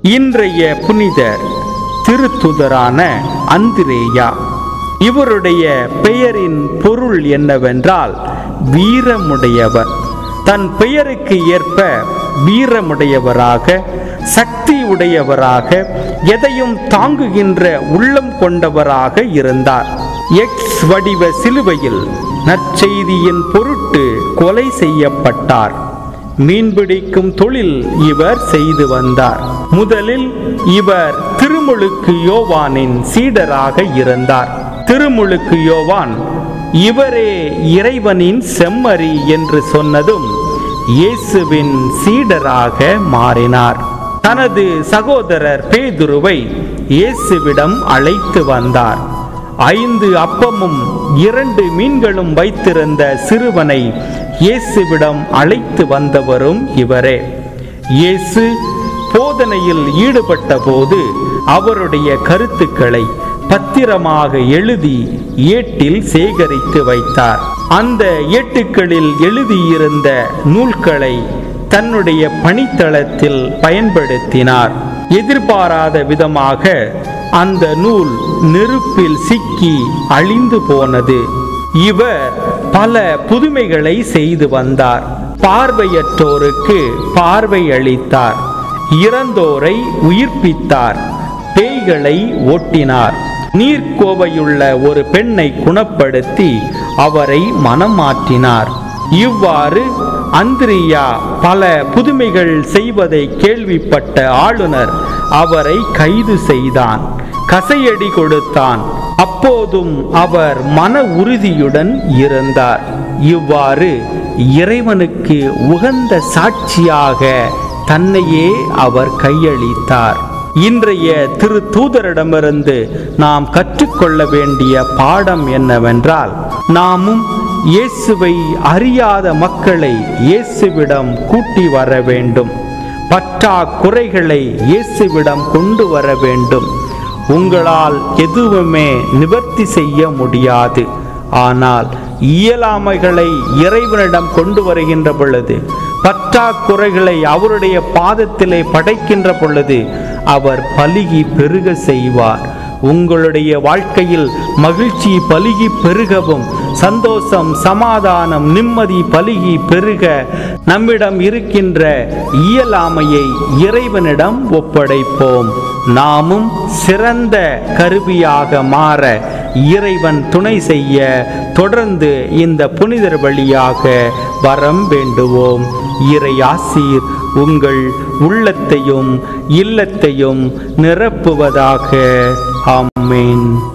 இன்றைய புனிதர் திருத்துதரான அந்திரேயா இவருடைய பெயரின் பொருள் என்னவென்றால் வீரமுடையவர் தன் பெயருக்கு ஏற்ப வீரமுடையவராக சக்தி உடையவராக எதையும் தாங்குகின்ற உள்ளம் கொண்டவராக இருந்தார் எக்ஸ் வடிவ சிலுவையில் நற்செய்தியின் பொருட்டு கொலை செய்யப்பட்டார் மீன்பிடிக்கும் தொழில் இவர் செய்து வந்தார் முதலில் இவர் திருமுழுக்கு யோவானின் சீடராக இருந்தார் திருமுழுக்கு யோவான் இவரே இறைவனின் செம்மறி என்று சொன்னதும் இயேசுவின் சீடராக மாறினார் தனது சகோதரர் பேதுருவை இயேசுவிடம் அழைத்து வந்தார் ஐந்து அப்பமும் இரண்டு மீன்களும் வைத்திருந்த சிறுவனை இயேசுவிடம் அழைத்து வந்தவரும் இவரே இயேசு போதனையில் ஈடுபட்ட போது அவருடைய கருத்துக்களை பத்திரமாக எழுதி ஏட்டில் சேகரித்து வைத்தார் அந்த ஏட்டுக்களில் எழுதியிருந்த நூல்களை தன்னுடைய பணித்தளத்தில் பயன்படுத்தினார் எதிர்பாராத விதமாக அந்த நூல் நெருப்பில் சிக்கி அழிந்து போனது இவர் பல புதுமைகளை செய்து வந்தார் பார்வையற்றோருக்கு பார்வை அளித்தார் இறந்தோரை உயிர்ப்பித்தார் பேய்களை ஓட்டினார் நீர்க்கோவையுள்ள ஒரு பெண்ணை குணப்படுத்தி அவரை மனம் மாற்றினார் இவ்வாறு அந்திரியா பல புதுமைகள் செய்வதை கேள்விப்பட்ட ஆளுநர் அவரை கைது செய்தான் கசையடி கொடுத்தான் அப்போதும் அவர் மன உறுதியுடன் இருந்தார் இவ்வாறு இறைவனுக்கு உகந்த சாட்சியாக தன்னையே அவர் கையளித்தார் இன்றைய திரு தூதரிடமிருந்து நாம் கற்றுக்கொள்ள வேண்டிய பாடம் என்னவென்றால் நாமும் இயேசுவை அறியாத மக்களை இயேசுவிடம் கூட்டி வர வேண்டும் பற்றாக்குறைகளை இயேசுவிடம் கொண்டு வர வேண்டும் உங்களால் எதுவுமே நிவர்த்தி செய்ய முடியாது ஆனால் இயலாமைகளை இறைவனிடம் கொண்டு வருகின்ற பொழுது பற்றாக்குறைகளை அவருடைய பாதத்திலே படைக்கின்ற பொழுது அவர் பலுகி பெருக செய்வார் உங்களுடைய வாழ்க்கையில் மகிழ்ச்சி பலுகி பெருகவும் சந்தோஷம் சமாதானம் நிம்மதி பலுகி பெருக நம்மிடம் இருக்கின்ற இயலாமையை இறைவனிடம் ஒப்படைப்போம் நாமும் சிறந்த கருவியாக மாற இறைவன் துணை செய்ய தொடர்ந்து இந்த புனிதர் வழியாக வரம் வேண்டுவோம் இறை ஆசீர் உங்கள் உள்ளத்தையும் இல்லத்தையும் நிரப்புவதாக ஆமேன்